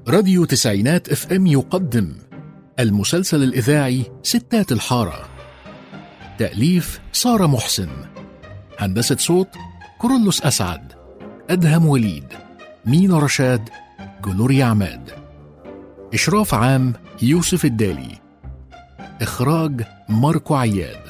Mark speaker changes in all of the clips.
Speaker 1: راديو تسعينات اف ام يقدم المسلسل الإذاعي ستات الحارة تأليف سارة محسن هندسة صوت كورولوس أسعد أدهم وليد مينا رشاد جلوريا عماد إشراف عام يوسف الدالي إخراج ماركو عياد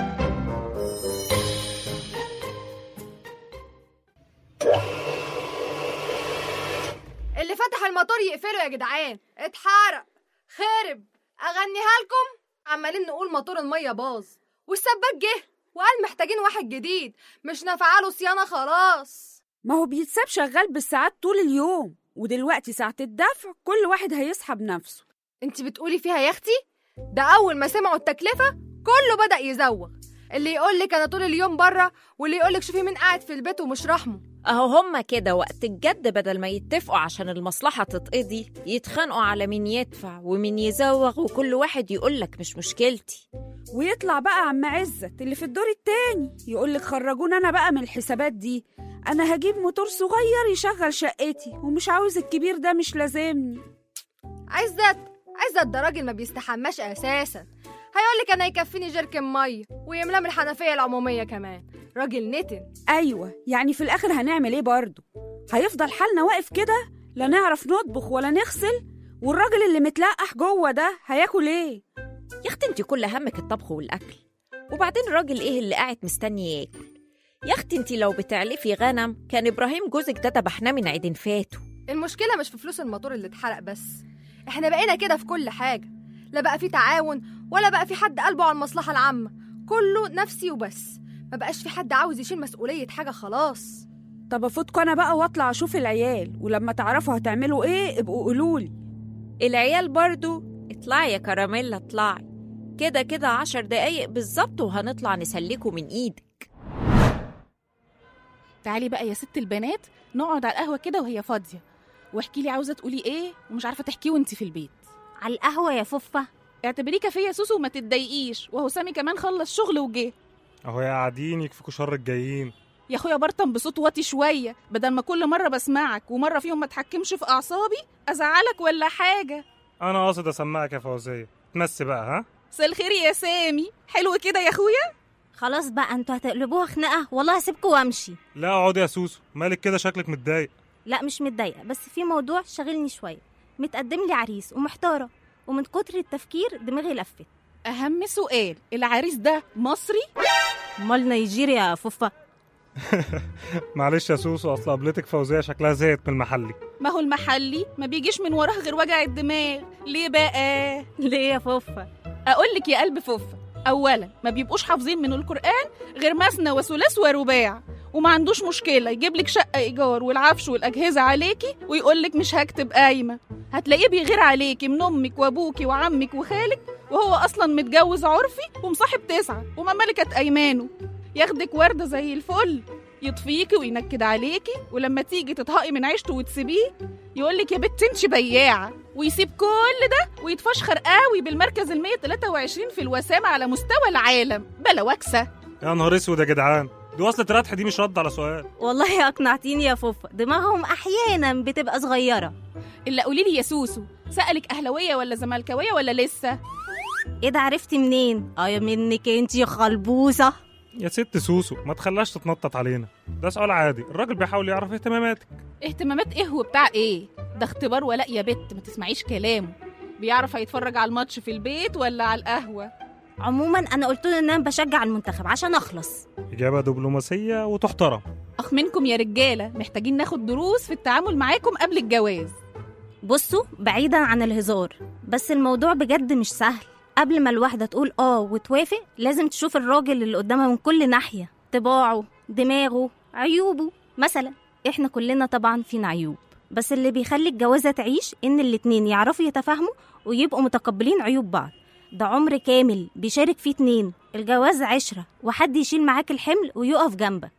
Speaker 2: اللي فتح الموتور يقفله يا جدعان اتحرق خرب اغنيها لكم عمالين نقول موتور الميه باظ والسباك جه وقال محتاجين واحد جديد مش نافعه له صيانه خلاص
Speaker 3: ما هو بيتساب شغال بالساعات طول اليوم ودلوقتي ساعة الدفع كل واحد هيسحب نفسه
Speaker 2: انت بتقولي فيها يا اختي ده اول ما سمعوا التكلفه كله بدا يزوغ اللي يقول لك انا طول اليوم بره واللي يقول لك شوفي مين قاعد في البيت ومش رحمه
Speaker 4: اهو هما كده وقت الجد بدل ما يتفقوا عشان المصلحة تتقضي يتخانقوا على مين يدفع ومين يزوغ وكل واحد يقولك مش مشكلتي
Speaker 3: ويطلع بقى عم عزت اللي في الدور التاني يقولك خرجونا أنا بقى من الحسابات دي أنا هجيب موتور صغير يشغل شقتي ومش عاوز الكبير ده مش لازمني
Speaker 2: عزت عزت ده راجل ما بيستحماش اساسا هيقولك انا يكفيني جركن ميه ويملى من الحنفيه العموميه كمان راجل نتن
Speaker 3: أيوة يعني في الآخر هنعمل إيه برضه هيفضل حالنا واقف كده لا نعرف نطبخ ولا نغسل والراجل اللي متلقح جوه ده هياكل إيه
Speaker 4: يا اختي انت كل همك الطبخ والاكل وبعدين الراجل ايه اللي قاعد مستني ياكل يا اختي انت لو بتعلفي غنم كان ابراهيم جوزك ده ذبحناه من عيدين فاتوا
Speaker 2: المشكله مش في فلوس الموتور اللي اتحرق بس احنا بقينا كده في كل حاجه لا بقى في تعاون ولا بقى في حد قلبه على المصلحه العامه كله نفسي وبس ما بقاش في حد عاوز يشيل مسؤوليه حاجه خلاص
Speaker 3: طب أفوتكوا أنا بقى وأطلع أشوف العيال ولما تعرفوا هتعملوا إيه ابقوا قولولي
Speaker 4: العيال برضو اطلعي يا كراميلا اطلعي كده كده عشر دقايق بالظبط وهنطلع نسلكوا من ايدك
Speaker 5: تعالي بقى يا ست البنات نقعد على القهوة كده وهي فاضية واحكي لي عاوزة تقولي ايه ومش عارفة تحكيه وانت في البيت
Speaker 6: على القهوة يا فوفة
Speaker 5: اعتبريه كافيه يا سوسو وما تتضايقيش وهو سامي كمان خلص شغل وجه
Speaker 7: اهو يا قاعدين يكفيكوا شر الجايين
Speaker 5: يا اخويا برطم بصوت واطي شوية بدل ما كل مرة بسمعك ومرة فيهم ما تحكمش في أعصابي أزعلك ولا حاجة
Speaker 7: انا قاصد اسمعك يا فوزيه تمسي بقى ها
Speaker 5: مساء الخير يا سامي حلو كده يا اخويا
Speaker 6: خلاص بقى انتوا هتقلبوها خناقة والله هسيبكوا وامشي
Speaker 7: لا اقعدي يا سوسو مالك كده شكلك متضايق
Speaker 6: لا مش متضايقة بس في موضوع شاغلني شوية متقدم لي عريس ومحتارة ومن كتر التفكير دماغي لفت
Speaker 5: أهم سؤال العريس ده مصري
Speaker 6: امال نيجيريا يا فوفة
Speaker 7: معلش يا سوسو اصل قابلتك فوزيه شكلها زهقت من المحلي
Speaker 5: ما هو المحلي ما بيجيش من وراه غير وجع الدماغ ليه بقى
Speaker 6: ليه يا فوفة
Speaker 5: اقول لك يا قلب فوفة اولا ما بيبقوش حافظين من القران غير مثنى وثلاث ورباع وما عندوش مشكله يجيب لك شقه ايجار والعفش والاجهزه عليكي ويقول لك مش هكتب قايمه هتلاقيه بيغير عليكي من امك وابوكي وعمك وخالك وهو اصلا متجوز عرفي ومصاحب تسعه وما ملكت ايمانه ياخدك ورده زي الفل يطفيكي وينكد عليكي ولما تيجي تطهقي من عيشته وتسيبيه يقولك يا بت انت بياعه ويسيب كل ده ويتفشخر قوي بالمركز ال 123 في الوسامه على مستوى العالم بلا وكسه
Speaker 7: يا نهار اسود يا جدعان دي وصلة رتح دي مش رد على سؤال
Speaker 6: والله اقنعتيني يا فوفة دماغهم احيانا بتبقى صغيرة
Speaker 5: الا قولي لي يا سوسو سالك اهلاويه ولا زملكاويه ولا لسه
Speaker 6: ايه ده عرفتي منين اه منك انت يا خلبوسة
Speaker 7: يا ست سوسو ما تخلاش تتنطط علينا ده سؤال عادي الراجل بيحاول يعرف اهتماماتك
Speaker 5: اهتمامات ايه وبتاع ايه ده اختبار ولاء يا بت ما تسمعيش كلامه بيعرف هيتفرج على الماتش في البيت ولا على القهوه
Speaker 6: عموما انا قلت له ان انا بشجع المنتخب عشان اخلص
Speaker 7: اجابه دبلوماسيه وتحترم
Speaker 5: اخ منكم يا رجاله محتاجين ناخد دروس في التعامل معاكم قبل الجواز
Speaker 6: بصوا بعيدا عن الهزار بس الموضوع بجد مش سهل قبل ما الواحدة تقول اه وتوافق لازم تشوف الراجل اللي قدامها من كل ناحية طباعه دماغه عيوبه مثلا احنا كلنا طبعا فينا عيوب بس اللي بيخلي الجوازة تعيش ان الاتنين يعرفوا يتفاهموا ويبقوا متقبلين عيوب بعض ده عمر كامل بيشارك فيه اتنين الجواز عشرة وحد يشيل معاك الحمل ويقف جنبك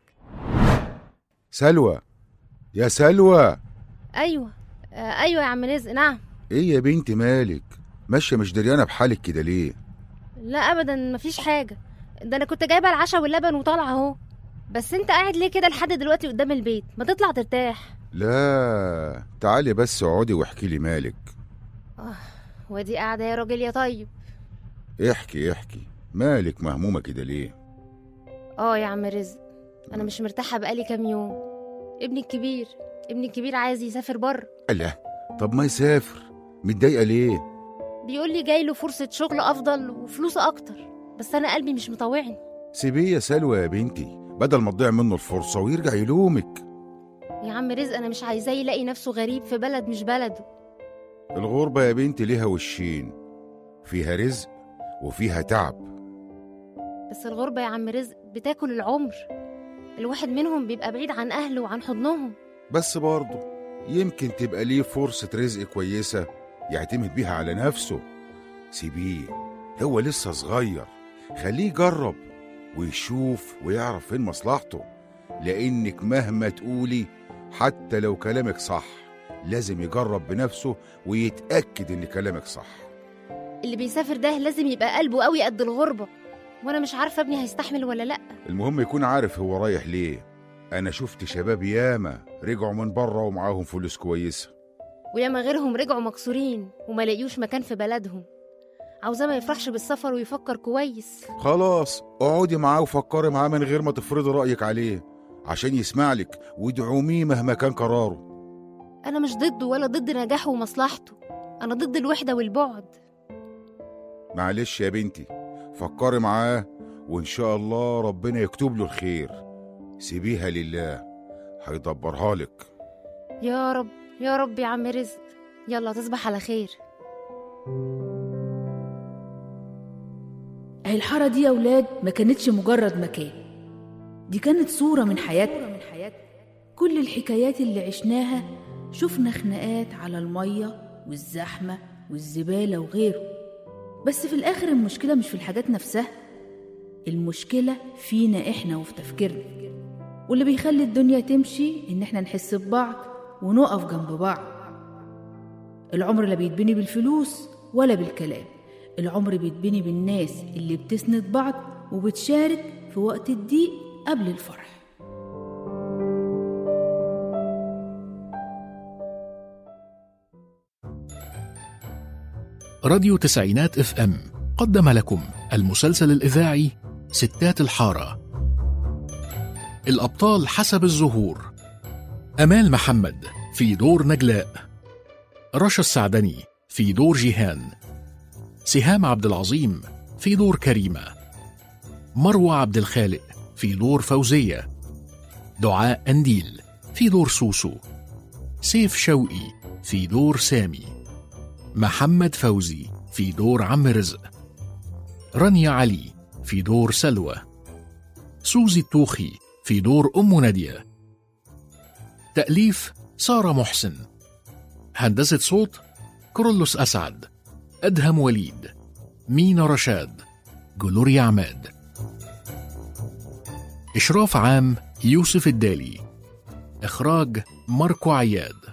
Speaker 8: سلوى يا سلوى
Speaker 9: ايوه آه ايوه يا عم رزق نعم
Speaker 8: ايه يا بنتي مالك ماشيه مش دريانه بحالك كده ليه
Speaker 9: لا ابدا مفيش حاجه ده انا كنت جايبه العشاء واللبن وطالعه اهو بس انت قاعد ليه كده لحد دلوقتي قدام البيت ما تطلع ترتاح
Speaker 8: لا تعالي بس اقعدي واحكي لي مالك
Speaker 9: ودي قاعده يا راجل يا طيب
Speaker 8: احكي احكي مالك مهمومة كده ليه
Speaker 9: اه يا عم رزق انا مش مرتاحه بقالي كام يوم ابني الكبير ابني الكبير عايز يسافر بره
Speaker 8: الله طب ما يسافر متضايقة ليه
Speaker 9: بيقول لي جاي له فرصه شغل افضل وفلوسه اكتر بس انا قلبي مش مطوعني
Speaker 8: سيبيه يا سلوى يا بنتي بدل ما تضيع منه الفرصة ويرجع يلومك
Speaker 9: يا عم رزق انا مش عايزاه يلاقي نفسه غريب في بلد مش بلده
Speaker 8: الغربة يا بنتي ليها وشين فيها رزق وفيها تعب
Speaker 9: بس الغربه يا عم رزق بتاكل العمر الواحد منهم بيبقى بعيد عن اهله وعن حضنهم
Speaker 8: بس برضه يمكن تبقى ليه فرصة رزق كويسة يعتمد بيها على نفسه سيبيه هو لسه صغير خليه يجرب ويشوف ويعرف فين مصلحته لأنك مهما تقولي حتى لو كلامك صح لازم يجرب بنفسه ويتأكد إن كلامك صح
Speaker 9: اللي بيسافر ده لازم يبقى قلبه قوي قد الغربه وانا مش عارفه ابني هيستحمل ولا لا
Speaker 8: المهم يكون عارف هو رايح ليه أنا شفت شباب ياما رجعوا من بره ومعاهم فلوس كويسة
Speaker 9: وياما غيرهم رجعوا مكسورين وما لاقيوش مكان في بلدهم عاوزاه ما يفرحش بالسفر ويفكر كويس
Speaker 8: خلاص اقعدي معاه وفكري معاه من غير ما تفرضي رأيك عليه عشان يسمع لك وادعميه مهما كان قراره
Speaker 9: انا مش ضده ولا ضد نجاحه ومصلحته انا ضد الوحده والبعد
Speaker 8: معلش يا بنتي فكري معاه وإن شاء الله ربنا يكتب له الخير سيبيها لله هيدبرها لك
Speaker 9: يا رب يا رب يا عم رزق يلا تصبح على خير
Speaker 10: أهي الحارة دي يا ولاد ما كانتش مجرد مكان دي كانت صورة من حياتنا كل الحكايات اللي عشناها شفنا خناقات على المية والزحمة والزبالة وغيره بس في الآخر المشكلة مش في الحاجات نفسها المشكلة فينا إحنا وفي تفكيرنا واللي بيخلي الدنيا تمشي إن إحنا نحس ببعض ونقف جنب بعض العمر لا بيتبني بالفلوس ولا بالكلام العمر بيتبني بالناس اللي بتسند بعض وبتشارك في وقت الضيق قبل الفرح
Speaker 1: راديو تسعينات اف ام قدم لكم المسلسل الإذاعي ستات الحارة الأبطال حسب الظهور أمال محمد في دور نجلاء رشا السعدني في دور جيهان سهام عبد العظيم في دور كريمة مروة عبد الخالق في دور فوزية دعاء أنديل في دور سوسو سيف شوقي في دور سامي محمد فوزي في دور عم رزق رانيا علي في دور سلوى سوزي التوخي في دور أم نادية تأليف سارة محسن هندسة صوت كرولوس أسعد أدهم وليد مينا رشاد جلوريا عماد إشراف عام يوسف الدالي إخراج ماركو عياد